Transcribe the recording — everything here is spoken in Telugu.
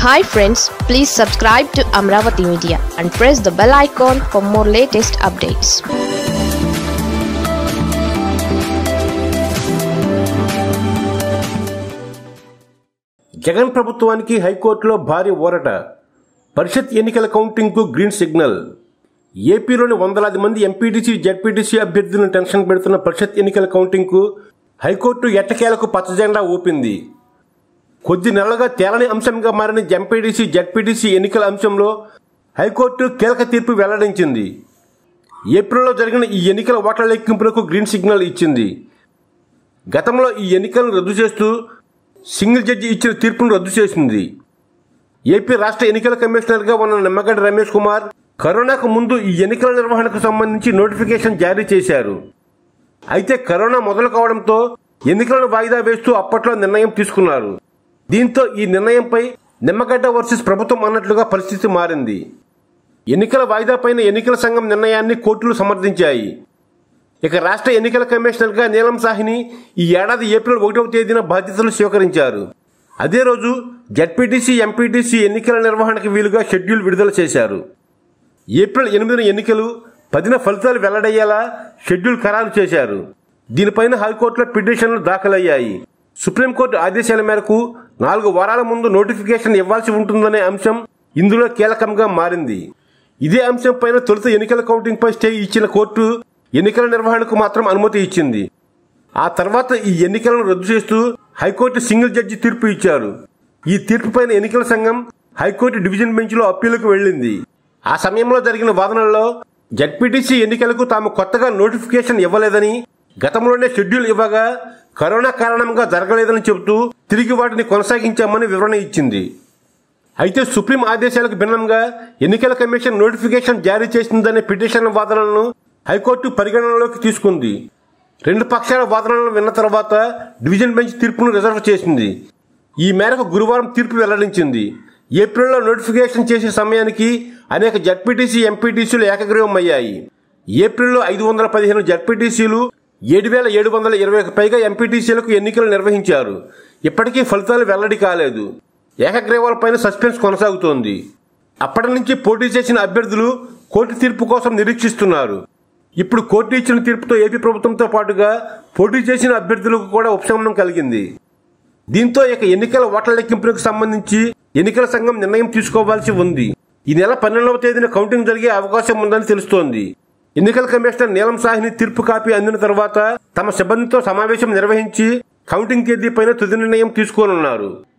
hi friends please subscribe to Amaravati media and press the bell icon for more latest updates Jagan ప్రభుత్వానికి హైకోర్టులో భారీ ఊరట పరిషత్ ఎన్నికల కౌంటింగ్కు గ్రీన్ సిగ్నల్ ఏపీలోని వందలాది మంది ఎంపీటీసీ జడ్పీటీసీ అభ్యర్థులను టెన్షన్ పెడుతున్న పరిషత్ ఎన్నికల కౌంటింగ్కు హైకోర్టు ఎట్టకేలకు పచ్చజెండా ఊపింది కొద్ది నెలలుగా తేలని అంశంగా మారిన ఎంపీటీసీ జడ్పీటీసీ ఎన్నికల అంశంలో హైకోర్టు కీలక తీర్పు వెల్లడించింది ఏప్రిల్లో జరిగిన ఈ ఎన్నికల ఓట్ల లెక్కింపులకు గ్రీన్ సిగ్నల్ ఇచ్చింది గతంలో ఈ ఎన్నికలను రద్దు చేస్తూ సింగిల్ జడ్జి ఇచ్చిన తీర్పును రద్దు చేసింది ఏపీ రాష్ట్ర ఎన్నికల కమిషనర్గా ఉన్న నిమ్మగడ్డ రమేష్ కుమార్ కరోనాకు ముందు ఈ ఎన్నికల నిర్వహణకు సంబంధించి నోటిఫికేషన్ జారీ చేశారు అయితే కరోనా మొదలు కావడంతో ఎన్నికలను వాయిదా వేస్తూ అప్పట్లో నిర్ణయం తీసుకున్నారు దీంతో ఈ నిర్ణయంపై నిమ్మగడ్డ వర్సెస్ ప్రభుత్వం అన్నట్లుగా పరిస్థితి మారింది ఎన్నికల వాయిదా పైన ఎన్నికల సంఘం నిర్ణయాన్ని కోర్టులు సమర్థించాయి ఇక రాష్ట్ర ఎన్నికల కమిషనర్గా నీలం సాహ్ని ఈ ఏడాది ఏప్రిల్ ఒకటవ తేదీన బాధ్యతలు స్వీకరించారు అదే రోజు జడ్పీటీసీ ఎంపీటీసీ ఎన్నికల నిర్వహణకు వీలుగా షెడ్యూల్ విడుదల చేశారు ఏప్రిల్ ఎనిమిదిన ఎన్నికలు పదిన ఫలితాలు వెల్లడయ్యేలా షెడ్యూల్ ఖరారు చేశారు దీనిపైన హైకోర్టులో పిటిషన్లు దాఖలయ్యాయి సుప్రీంకోర్టు ఆదేశాల మేరకు నాలుగు వారాల ముందు నోటిఫికేషన్ ఇవ్వాల్సి ఉంటుందనే అంశం ఇందులో కీలకంగా మారింది ఇదే అంశం పైన తొలుత ఎన్నికల కౌంటింగ్ పై స్టే ఇచ్చిన కోర్టు ఎన్నికల నిర్వహణకు మాత్రం అనుమతి ఇచ్చింది ఆ తర్వాత ఈ ఎన్నికలను రద్దు చేస్తూ హైకోర్టు సింగిల్ జడ్జి తీర్పు ఇచ్చారు ఈ తీర్పు పైన ఎన్నికల సంఘం హైకోర్టు డివిజన్ బెంచ్లో అప్పీలుకు వెళ్ళింది ఆ సమయంలో జరిగిన వాదనల్లో జడ్పీటీసీ ఎన్నికలకు తాము కొత్తగా నోటిఫికేషన్ ఇవ్వలేదని గతంలోనే షెడ్యూల్ ఇవ్వగా కరోనా కారణంగా జరగలేదని చెబుతూ తిరిగి వాటిని కొనసాగించామని వివరణ ఇచ్చింది అయితే సుప్రీం ఆదేశాలకు భిన్నంగా ఎన్నికల కమిషన్ నోటిఫికేషన్ జారీ చేసిందనే పిటిషన్ వాదనలను హైకోర్టు పరిగణనలోకి తీసుకుంది రెండు పక్షాల వాదనలను విన్న తర్వాత డివిజన్ బెంచ్ తీర్పును రిజర్వ్ చేసింది ఈ మేరకు గురువారం తీర్పు వెల్లడించింది ఏప్రిల్లో నోటిఫికేషన్ చేసే సమయానికి అనేక జడ్పీటీసీ ఎంపీటీసీలు ఏకగ్రీవం అయ్యాయి ఏప్రిల్లో ఐదు వందల పదిహేను జడ్పీటీసీలు ఏడు వేల ఏడు వందల ఇరవైకి పైగా ఎంపీటీసీలకు ఎన్నికలు నిర్వహించారు ఇప్పటికీ ఫలితాలు వెల్లడి కాలేదు ఏకగ్రీవాలపైన సస్పెన్స్ కొనసాగుతోంది అప్పటి నుంచి పోటీ చేసిన అభ్యర్థులు కోర్టు తీర్పు కోసం నిరీక్షిస్తున్నారు ఇప్పుడు కోర్టు ఇచ్చిన తీర్పుతో ఏపీ ప్రభుత్వంతో పాటుగా పోటీ చేసిన అభ్యర్థులకు కూడా ఉపశమనం కలిగింది దీంతో ఇక ఎన్నికల ఓట్ల లెక్కింపులకు సంబంధించి ఎన్నికల సంఘం నిర్ణయం తీసుకోవాల్సి ఉంది ఈ నెల పన్నెండవ తేదీన కౌంటింగ్ జరిగే అవకాశం ఉందని తెలుస్తోంది ఎన్నికల కమిషనర్ నీలం సాహ్ని తీర్పు కాపీ అందిన తర్వాత తమ సిబ్బందితో సమావేశం నిర్వహించి కౌంటింగ్ తేదీపైన తుది నిర్ణయం తీసుకోనున్నారు